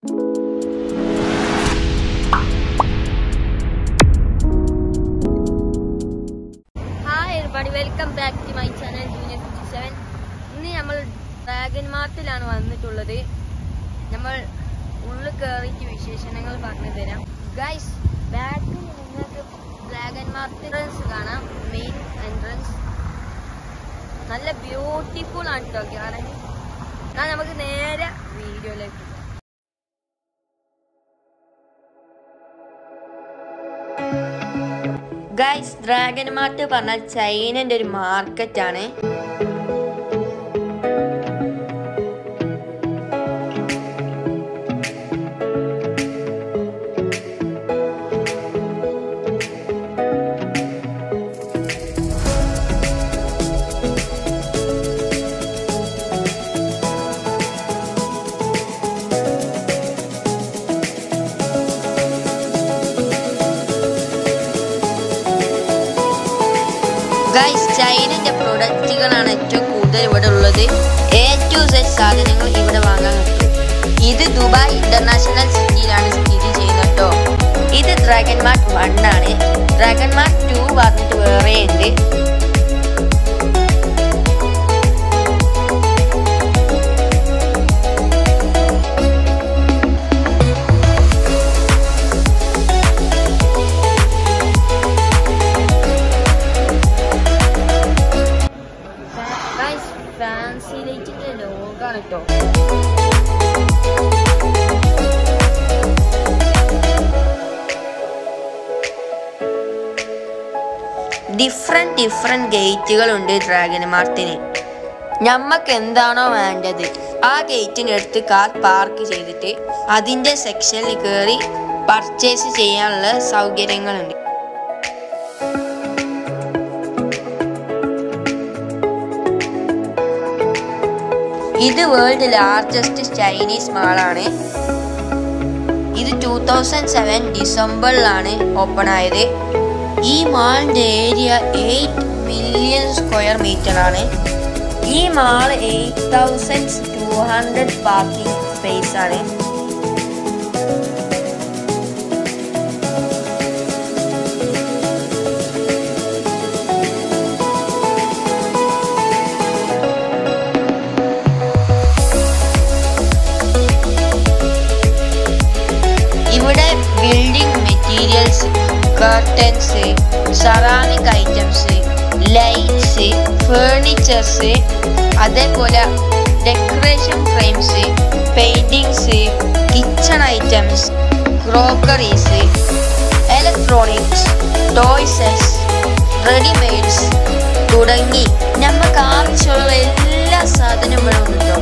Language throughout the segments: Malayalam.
Hi everybody welcome back to my channel junior fifty seven ഇന്ന് നമ്മൾ ഡ്രാഗൺ മാർട്ടിലാണ് വന്നിട്ടുള്ളത് നമ്മൾ ഉള്ളിൽ കയറിയിട്ട് വിശേഷണങ്ങൾ പറഞ്ഞു തരാം ഗൈസ് ബാക്കിൽ നിങ്ങൾക്ക് ഡ്രാഗൺ മാർട്ട് എൻട്രൻസ് കാണാം മെയിൻ എൻട്രൻസ് നല്ല ബ്യൂട്ടിഫുൾ ആണ് കേട്ടോ കാണാൻ എന്നാൽ നമുക്ക് നേരെ വീഡിയോയിലേക്ക് പോകാം. ഗൈസ് ഡ്രാഗൺ മാർട്ട് പറഞ്ഞാൽ ചൈനന്റെ ഒരു മാർക്കറ്റ് ആണ് ഗൈസ് ചൈനന്റെ പ്രൊഡക്റ്റുകളാണ് ഏറ്റവും കൂടുതൽ ഇവിടെ ഉള്ളത് എ ടു സെഡ് സാധനങ്ങൾ ഇവിടെ വാങ്ങാൻ കിട്ടും ഇത് ദുബായ് ഇന്റർനാഷണൽ സിറ്റിയിലാണ് സ്ഥിതി ചെയ്യുന്നത് കേട്ടോ ഇത് ഡ്രാഗൺ മാർട്ട് വൺ ആണ് ഡ്രാഗൺ മാർട്ട് ടു പറഞ്ഞിട്ട് വേറെ ഉണ്ട് ഗൈസ് ഫാൻസി ലൈറ്റിന്റെ ലോഗാണ് കേട്ടോ ഡിഫറെന്റ് ഡിഫറെന്റ് ഗേറ്റുകളുണ്ട് ഡ്രാഗൺ മാർട്ടിന് ഞമ്മക്ക് എന്താണോ വേണ്ടത് ആ ഗേറ്റിനടുത്ത് കാർ പാർക്ക് ചെയ്തിട്ട് അതിന്റെ സെക്ഷനിൽ കയറി പർച്ചേസ് ചെയ്യാനുള്ള സൗകര്യങ്ങളുണ്ട് ഇത് വേൾഡ് ലാർജസ്റ്റ് ചൈനീസ് മാളാണ് ഇത് ടൂ തൗസൻഡ് സെവൻ ഡിസംബറിലാണ് ഓപ്പൺ ആയത് ഈ മാളിന്റെ area eight million square metre ആണ് ഈ mall eight thousand two hundred parking space ആണ് ഇവിടെ building materials curtains ceramic items lights furnitures അതേപോലെ decoration frames paintings kitchen items crockeries electronics toys readymades തുടങ്ങി നമുക്ക് ആവശ്യമുള്ള എല്ലാ സാധനങ്ങളും ഉണ്ടോ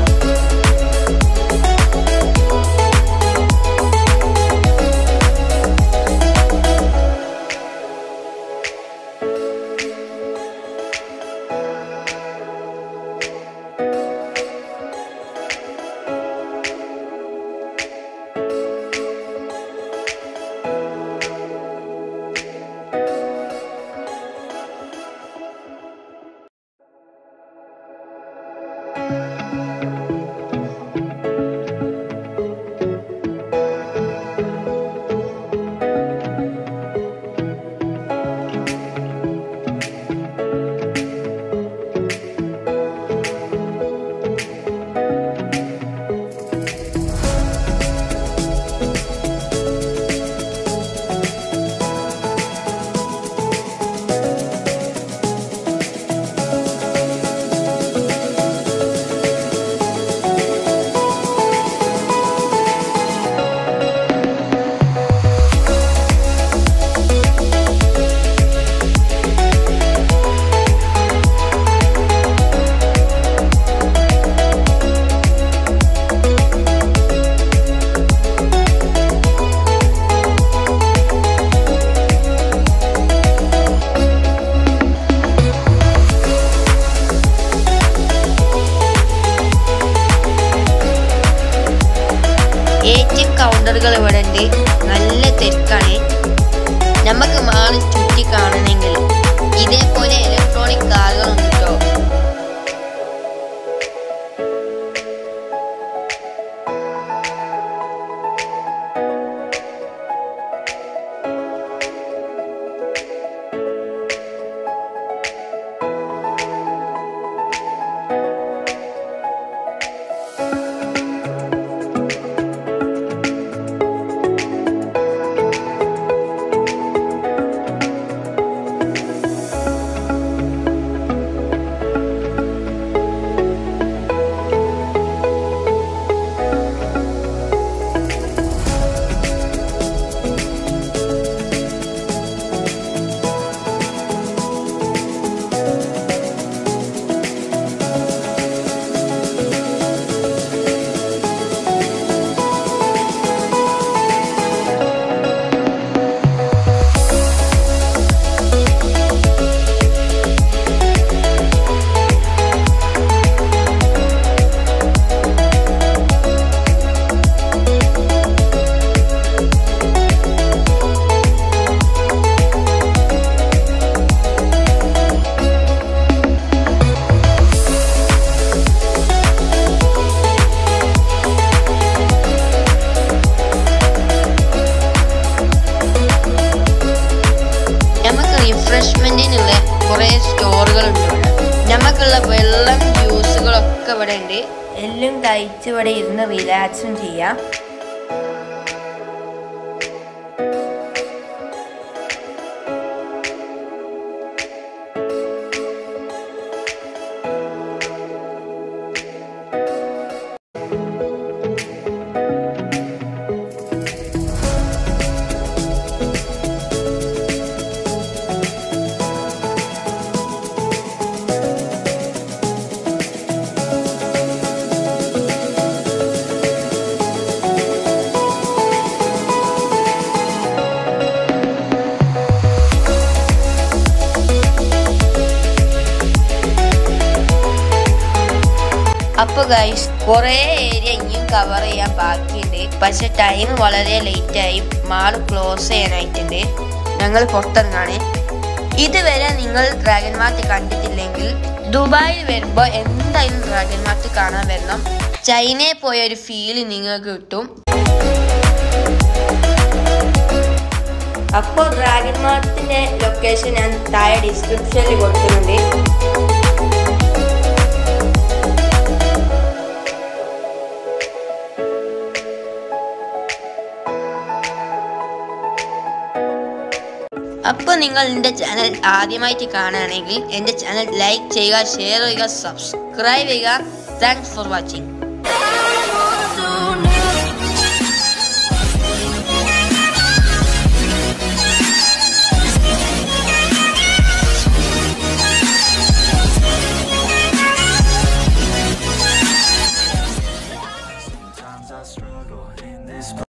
കൗണ്ടറുകൾ ഇവിടെ ഉണ്ട് നല്ല തിരക്കാണ് നമുക്ക് മാറി ചുറ്റി കാണണമെങ്കിൽ ഇതേപോലെ ഇലക്ട്രോണിക് കാറുകളുണ്ട് കേട്ടോ റിഫ്രഷ്മെന്റിനുള്ള കുറെ സ്റ്റോറുകൾ ഉണ്ട് ഇവിടെ നമുക്കുള്ള വെള്ളം ജ്യൂസുകളൊക്കെ ഇവിടെ ഉണ്ട് എല്ലാം കഴിച്ച് ഇവിടെ ഇരുന്ന് റിലാക്സും ചെയ്യാം അപ്പൊ ഗൈസ് കുറെ ഏരിയ ഇനിയും കവർ ചെയ്യാൻ ബാക്കിയുണ്ട് പക്ഷെ ടൈം വളരെ ലേറ്റ് ആയി മാൾ ക്ലോസ് ചെയ്യാനായിട്ടുണ്ട് ഞങ്ങൾ പുറത്തിറങ്ങാണ് ഇതുവരെ നിങ്ങൾ ഡ്രാഗൺ മാർട്ട് കണ്ടിട്ടില്ലെങ്കിൽ ദുബായിൽ വരുമ്പോൾ എന്തായാലും ഡ്രാഗൺ മാർട്ട് കാണാൻ വരണം ചൈനയിൽ പോയ ഒരു ഫീല് നിങ്ങൾക്ക് കിട്ടും അപ്പോൾ ഡ്രാഗൺ മാർട്ടിന്റെ ലൊക്കേഷൻ ഞാൻ താഴെ ഡിസ്ക്രിപ്ഷനിൽ കൊടുക്കുന്നുണ്ട് അപ്പോൾ നിങ്ങൾ എൻ്റെ ചാനൽ ആദ്യമായിട്ട് കാണുകയാണെങ്കിൽ എൻ്റെ ചാനൽ ലൈക്ക് ചെയ്യുക ഷെയർ ചെയ്യുക സബ്സ്ക്രൈബ് ചെയ്യുക താങ്ക്സ് ഫോർ വാച്ചിങ്